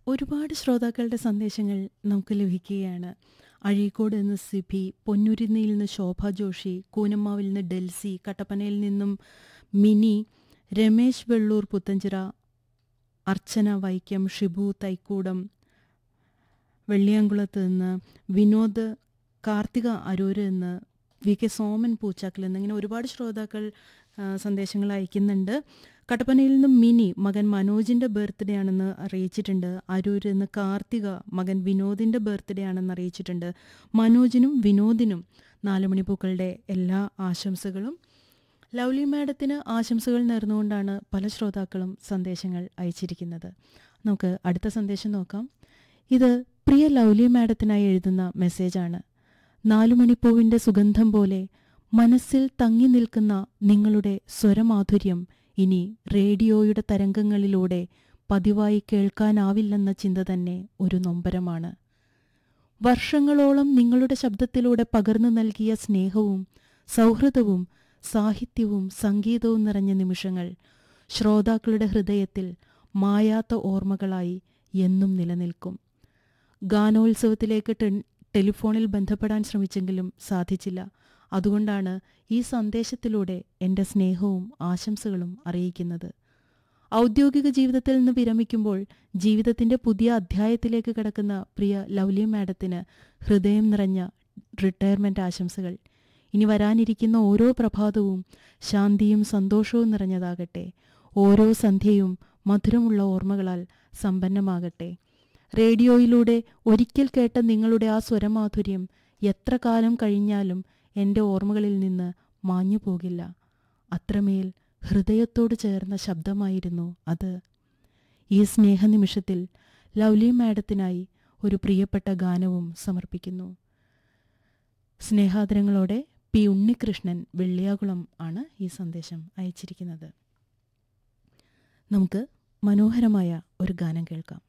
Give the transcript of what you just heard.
ഒരുപാട് ശ്രോതാക്കളുടെ സന്ദേശങ്ങൾ നമുക്ക് ലഭിക്കുകയാണ് അഴീക്കോട് നിന്ന് സിബി പൊന്നുരുന്നിയിൽ നിന്ന് ശോഭ ജോഷി കൂനമ്മാവിൽ നിന്ന് ഡെൽസി കട്ടപ്പനയിൽ നിന്നും മിനി രമേശ് വെള്ളൂർ പുത്തഞ്ചിറ അർച്ചന വൈക്കം ഷിബു തൈക്കൂടം വെള്ളിയാങ്കുളത്ത് നിന്ന് വിനോദ് കാർത്തിക അരൂര് എന്ന് വി കെ സോമൻ പൂച്ചാക്കൽ എന്നിങ്ങനെ ഒരുപാട് ശ്രോതാക്കൾ ആ, സന്ദേശങ്ങൾ അയക്കുന്നുണ്ട് കട്ടപ്പനയിൽ നിന്നും മിനി മകൻ മനോജിൻ്റെ ബർത്ത്ഡേ ആണെന്ന് അറിയിച്ചിട്ടുണ്ട് അരൂരിൽ നിന്ന് കാർത്തിക മകൻ വിനോദിൻ്റെ ബർത്ത്ഡേ ആണെന്ന് അറിയിച്ചിട്ടുണ്ട് മനോജിനും വിനോദിനും നാലുമണി പൂക്കളുടെ എല്ലാ ആശംസകളും ലവ്ലി മാഡത്തിന് ആശംസകൾ നേർന്നുകൊണ്ടാണ് പല ശ്രോതാക്കളും സന്ദേശങ്ങൾ അയച്ചിരിക്കുന്നത് നമുക്ക് അടുത്ത സന്ദേശം നോക്കാം ഇത് പ്രിയ ലൗലി മാഡത്തിനായി എഴുതുന്ന മെസ്സേജാണ് നാലുമണിപ്പൂവിൻ്റെ സുഗന്ധം പോലെ മനസ്സിൽ തങ്ങി നിൽക്കുന്ന നിങ്ങളുടെ സ്വരമാധുര്യം ഇനി റേഡിയോയുടെ തരംഗങ്ങളിലൂടെ പതിവായി കേൾക്കാനാവില്ലെന്ന ചിന്ത തന്നെ ഒരു നൊമ്പരമാണ് വർഷങ്ങളോളം നിങ്ങളുടെ ശബ്ദത്തിലൂടെ പകർന്നു നൽകിയ സ്നേഹവും സൗഹൃദവും സാഹിത്യവും സംഗീതവും നിറഞ്ഞ നിമിഷങ്ങൾ ശ്രോതാക്കളുടെ ഹൃദയത്തിൽ മായാത്ത ഓർമ്മകളായി എന്നും നിലനിൽക്കും ഗാനോത്സവത്തിലേക്ക് ടെൻ- ടെലിഫോണിൽ ബന്ധപ്പെടാൻ ശ്രമിച്ചെങ്കിലും സാധിച്ചില്ല അതുകൊണ്ടാണ് ഈ സന്ദേശത്തിലൂടെ എൻ്റെ സ്നേഹവും ആശംസകളും അറിയിക്കുന്നത് ഔദ്യോഗിക ജീവിതത്തിൽ നിന്ന് വിരമിക്കുമ്പോൾ ജീവിതത്തിൻ്റെ പുതിയ അധ്യായത്തിലേക്ക് കടക്കുന്ന പ്രിയ ലവ്ലി മാഡത്തിന് ഹൃദയം നിറഞ്ഞ റിട്ടയർമെൻ്റ് ആശംസകൾ ഇനി വരാനിരിക്കുന്ന ഓരോ പ്രഭാതവും ശാന്തിയും സന്തോഷവും നിറഞ്ഞതാകട്ടെ ഓരോ സന്ധ്യയും മധുരമുള്ള ഓർമ്മകളാൽ സമ്പന്നമാകട്ടെ റേഡിയോയിലൂടെ ഒരിക്കൽ കേട്ട നിങ്ങളുടെ ആ സ്വരമാധുര്യം എത്ര കാലം കഴിഞ്ഞാലും എൻ്റെ ഓർമ്മകളിൽ നിന്ന് മാഞ്ഞു പോകില്ല അത്രമേൽ ഹൃദയത്തോട് ചേർന്ന ശബ്ദമായിരുന്നു അത് ഈ സ്നേഹനിമിഷത്തിൽ ലവ്ലി മാഡത്തിനായി ഒരു പ്രിയപ്പെട്ട ഗാനവും സമർപ്പിക്കുന്നു സ്നേഹാദരങ്ങളോടെ പി ഉണ്ണികൃഷ്ണൻ വെള്ളിയാകുളം ആണ് ഈ സന്ദേശം അയച്ചിരിക്കുന്നത് നമുക്ക് മനോഹരമായ ഒരു ഗാനം കേൾക്കാം